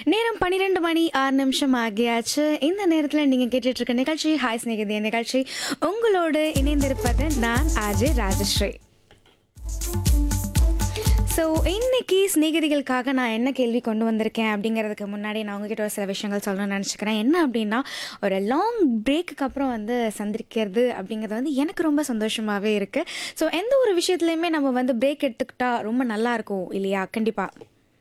நேரம் பன்னிரெண்டு மணி ஆறு நிமிஷம் ஆகியாச்சு இந்த நேரத்தில் நீங்கள் கேட்டுட்டு இருக்க நிகழ்ச்சி ஹாய் ஸ்நேகிதி நிகழ்ச்சி உங்களோடு இணைந்திருப்பது நான் ஆஜய் ராஜஸ்ரீ ஸோ இன்னைக்கு ஸ்நேகிதிகளுக்காக நான் என்ன கேள்வி கொண்டு வந்திருக்கேன் அப்படிங்கிறதுக்கு முன்னாடி நான் உங்ககிட்ட ஒரு சில விஷயங்கள் சொல்லணும்னு நினச்சிக்கிறேன் என்ன அப்படின்னா ஒரு லாங் பிரேக்குக்கு அப்புறம் வந்து சந்திரிக்கிறது அப்படிங்கிறது வந்து எனக்கு ரொம்ப சந்தோஷமாகவே இருக்குது ஸோ எந்த ஒரு விஷயத்துலையுமே நம்ம வந்து பிரேக் எடுத்துக்கிட்டா ரொம்ப நல்லா இருக்கும் இல்லையா கண்டிப்பாக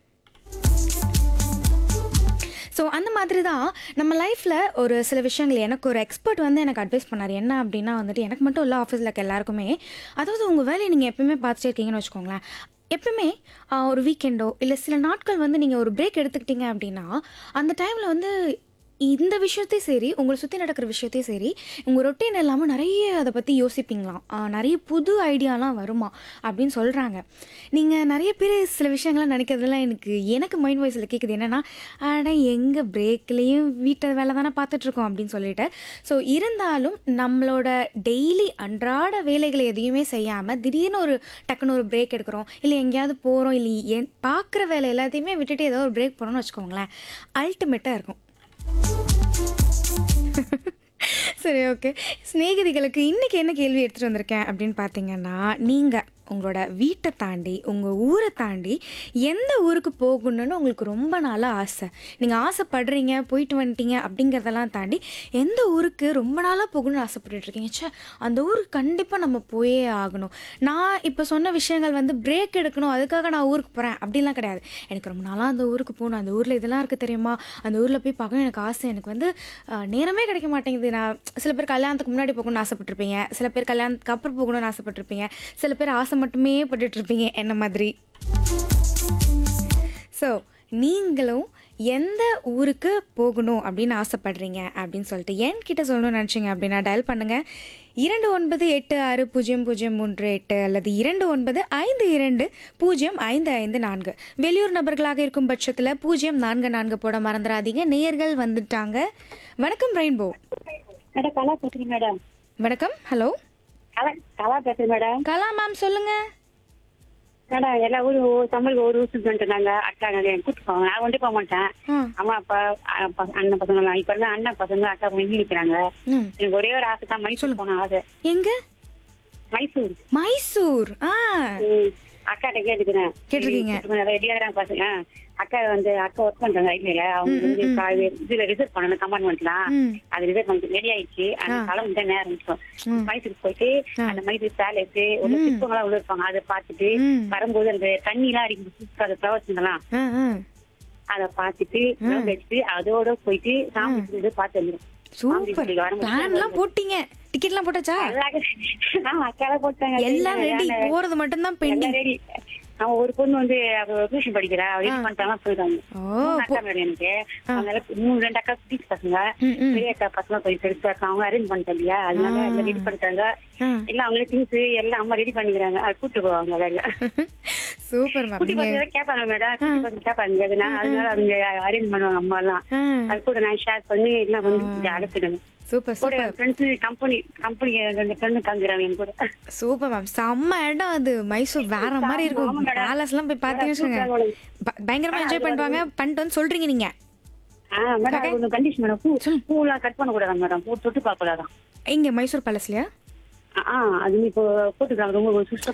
ஸோ அந்த மாதிரி தான் நம்ம லைஃப்பில் ஒரு சில விஷயங்கள் எனக்கு ஒரு எக்ஸ்பர்ட் வந்து எனக்கு அட்வைஸ் பண்ணார் என்ன அப்படின்னா வந்துட்டு எனக்கு மட்டும் இல்லை ஆஃபீஸில் இருக்க எல்லாருக்குமே அதாவது உங்கள் வேலையை நீங்கள் எப்பவுமே பார்த்துட்டே இருக்கீங்கன்னு வச்சுக்கோங்களேன் எப்பவுமே ஆஹ், ஒரு வீக்கெண்டோ இல்லை சில நாட்கள் வந்து நீங்கள் ஒரு பிரேக் எடுத்துக்கிட்டீங்க அப்படின்னா அந்த டைமில் வந்து இந்த விஷயத்தையும் சரி உங்களை சுற்றி நடக்கிற விஷயத்தையும் சரி உங்கள் ரொட்டீன் இல்லாமல் நிறைய அதை பற்றி யோசிப்பீங்களாம் ஆஹ், நிறைய புது ஐடியாலாம் வருமா அப்படின்னு சொல்கிறாங்க நீங்கள் நிறைய பேர் சில விஷயங்கள்லாம் நினைக்கிறதுலாம் எனக்கு எனக்கு மைண்ட் வாய்ஸில் கேட்குது என்னென்னா ஆனால் எங்கள் பிரேக்லேயும் வீட்டை வேலை தானே பார்த்துட்ருக்கோம் அப்படின்னு சொல்லிட்டு ஸோ இருந்தாலும் நம்மளோட டெய்லி அன்றாட வேலைகளை எதையுமே செய்யாமல் திடீர்னு ஒரு டக்குன்னு ஒரு பிரேக் எடுக்கிறோம் இல்லை எங்கேயாவது போகிறோம் இல்லை என் பார்க்குற வேலை எல்லாத்தையுமே விட்டுட்டு ஏதோ ஒரு பிரேக் போகிறோம்னு வச்சுக்கோங்களேன் அல்டிமேட்டாக இருக்கும் சரி ஓகே சிநேகிதிகளுக்கு இன்றைக்கி என்ன கேள்வி எடுத்துகிட்டு வந்திருக்கேன் அப்படின்னு பார்த்தீங்கன்னா நீங்கள் உங்களோட வீட்டை தாண்டி உங்கள் ஊரை தாண்டி எந்த ஊருக்கு போகணும்னு உங்களுக்கு ரொம்ப நாளாக ஆசை நீங்கள் ஆசைப்படுறீங்க போயிட்டு வந்துட்டீங்க அப்படிங்கிறதெல்லாம் தாண்டி எந்த ஊருக்கு ரொம்ப நாளாக போகணும்னு ஆசைப்பட்டுட்டு இருக்கீங்க ச்சே அந்த ஊருக்கு கண்டிப்பாக நம்ம போயே ஆகணும் நான் இப்போ சொன்ன விஷயங்கள் வந்து பிரேக் எடுக்கணும் அதுக்காக நான் ஊருக்கு போகிறேன் அப்படிலாம் கிடையாது எனக்கு ரொம்ப நாளாக அந்த ஊருக்கு போகணும் அந்த ஊரில் இதெல்லாம் இருக்குது தெரியுமா அந்த ஊரில் போய் பார்க்கணும் எனக்கு ஆசை எனக்கு வந்து அஹ், நேரமே கிடைக்க மாட்டேங்குது நான் சில பேர் கல்யாணத்துக்கு முன்னாடி போகணும்னு ஆசைப்பட்டிருப்பீங்க சில பேர் கல்யாணத்துக்கு அப்புறம் போகணும்னு ஆசைப்பட்டிருப்பீங்க சில பேர் ஆசை மட்டுமே பட்டுட்டு இருப்பீங்க என்ன மாதிரி ஸோ நீங்களும் எந்த ஊருக்கு போகணும் அப்படின்னு ஆசைப்படுறீங்க அப்படின்னு சொல்லிட்டு என்கிட்ட சொல்லணும்னு நினச்சிங்க அப்படின்னா டயல் பண்ணுங்கள் இரண்டு ஒன்பது எட்டு ஆறு பூஜ்ஜியம் பூஜ்ஜியம் மூன்று எட்டு அல்லது இரண்டு ஒன்பது ஐந்து இரண்டு பூஜ்ஜியம் ஐந்து ஐந்து நான்கு வெளியூர் நபர்களாக இருக்கும் பட்சத்தில் பூஜ்ஜியம் நான்கு நான்கு போட மறந்துடாதீங்க நேயர்கள் வந்துட்டாங்க வணக்கம் ரெயின்போ மேடம் கலா பேசுறேன் மேடம் வணக்கம் ஹலோ கலா கலா பேசுறேன் மேடம் கலா மேம் சொல்லுங்கள் மேடம் எல்லா ஊரும் ஒவ்வொரு தமிழுக்கு ஒரு ஊர் சுற்றி வந்துட்டாங்க அக்கா நிறைய கூட்டு போவாங்க நான் கொண்டு போக மாட்டேன் ஆ அம்மா அப்பா அ- ப- அண்ணன் பசங்க இப்ப இருந்தா அண்ணன் பசங்க அக்கா பசங்க நிற்கிறாங்க ம் எனக்கு ஒரே ஒரு ஆசை தான் மைசூர் போன ஆசை எங்கே மைசூர் மைசூர் ஆ ம். அக்காட்ட கேட்டுக்கிறேன் கேட்டிருக்கீங்க. ரெடியா தான் பசங்க ஆ. அக்கா வந்து அக்கா ஒர்க் பண்றாங்க ஐடில அவங்க வந்து காலையில இதுல ரிசர்வ் பண்ணணும் கம்பார்ட்மெண்ட்லாம் ம் அது ரிசர்வ் பண்ணி ரெடி ஆயிடுச்சு அந்த கிளம்பி தான் நேரம் இருக்கும் ம். மைசூருக்கு போயிட்டு அந்த மைசூர் பேலஸ் ஒரு சிற்பங்கள்லாம் உள்ள இருப்பாங்க அதை பார்த்துட்டு ம். வரும்போது அந்த தண்ணி எல்லாம் அடிக்கும் அந்த பிரவச்சனங்களாம் ஆ ஆ அதை பார்த்துட்டு round அடிச்சுட்டு அதோட போயிட்டு சாமி கும்பிட்டு பார்த்து வந்துடும் சூப்பர் பிளான்லாம் போட்டீங்க டிக்கெட்லாம் போட்டாச்சா அக்கால போட்டாங்க எல்லாம் ரெடி போறது மட்டும் தான் பெண்டிங் ரெடி அவன் ஒரு பொண்ணு வந்து டியூஷன் படிக்கிறா அவ இது பண்ணிட்டாங்க போயிட்டாங்க ஓ மூணு அக்கா மேடம் எனக்கு அதனால மூணு ரெண்டு அக்கா குட்டி பசங்க ம், ம். பெரிய அக்கா பசங்க கொஞ்சம் பெருசா இருக்காங்க அவங்க அரேஞ்ச் பண்ணிட்டாங்க இல்லையா அதனால எல்லாம் ரெடி பண்ணிட்டாங்க ஆ. எல்லாம் அவங்களே திங்ஸ் எல்லாம் அம்மா ரெடி பண்ணிக்கிறாங்க அது கூட்டு போவாங்க வேலை சூப்பர் மேம் குட்டி பசங்க கேட்பாங்க மேடம் குட்டி பசங்க கேட்பாங்க எதுனா அதனால அவங்க அரேஞ்ச் பண்ணுவாங்க அம்மா எல்லாம் ஆ அது கூட நான் ஷேர் பண்ணி எல்லாம் வந்து அழைச்சிடுங்க சூப்பர் கூட சூப்பர் ஃப்ரெண்ட்ஸ் கம்பெனி கம்பெனி ரெண்டு ஃப்ரெண்டு தங்குறாங்க என் கூட சூப்பர் மேம் செம்ம இடம் அது மைசூர் வேற மாதிரி இருக்கும் ஆமா மேடம். பேலஸ்லாம் போய் பார்த்தீங்கன்னு வச்சுக்கோங்க ப- பயங்கரமா என்ஜாய் பண்ணுவாங்க பண்ணிட்டு வந்து சொல்றீங்க நீங்க ஆ மேடம் அது கொஞ்சம் கண்டிஷன் மேடம் பூ பூலாம் கட் பண்ண கூடாது மேடம் பூ தொட்டு பார்க்க கூடாதான் இங்க மைசூர் பேலஸ்லயா ஆ அது இப்போ போட்டுக்கிறாங்க ரொம்ப சுஷ்ட